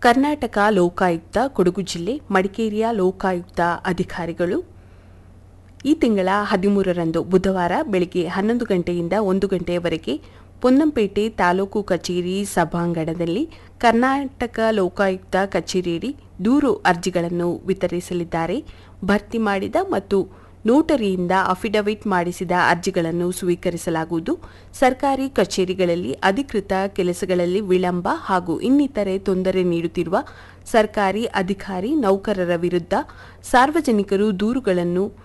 ಕರ್ನಾಟಕ ಲೋಕಾಯುಕ್ತ ಕೊಡಗು ಜಿಲ್ಲೆ ಮಡಿಕೇರಿಯ ಲೋಕಾಯುಕ್ತ ಅಧಿಕಾರಿಗಳು ಈ ತಿಂಗಳ ಹದಿಮೂರರಂದು ಬುಧವಾರ ಬೆಳಗ್ಗೆ ಹನ್ನೊಂದು ಗಂಟೆಯಿಂದ ಒಂದು ಗಂಟೆಯವರೆಗೆ ಪೊನ್ನಂಪೇಟೆ ತಾಲೂಕು ಕಚೇರಿ ಸಭಾಂಗಣದಲ್ಲಿ ಕರ್ನಾಟಕ ಲೋಕಾಯುಕ್ತ ಕಚೇರಿಯಡಿ ದೂರು ಅರ್ಜಿಗಳನ್ನು ವಿತರಿಸಲಿದ್ದಾರೆ ಭರ್ತಿ ಮಾಡಿದ ಮತ್ತು ನೋಟರಿಯಿಂದ ಅಫಿಡವಿಟ್ ಮಾಡಿಸಿದ ಅರ್ಜಿಗಳನ್ನು ಸ್ವೀಕರಿಸಲಾಗುವುದು ಸರ್ಕಾರಿ ಕಚೇರಿಗಳಲ್ಲಿ ಅಧಿಕೃತ ಕೆಲಸಗಳಲ್ಲಿ ವಿಳಂಬ ಹಾಗೂ ಇನ್ನಿತರೆ ತೊಂದರೆ ನೀಡುತ್ತಿರುವ ಸರ್ಕಾರಿ ಅಧಿಕಾರಿ ನೌಕರರ ವಿರುದ್ಧ ಸಾರ್ವಜನಿಕರು ದೂರುಗಳನ್ನು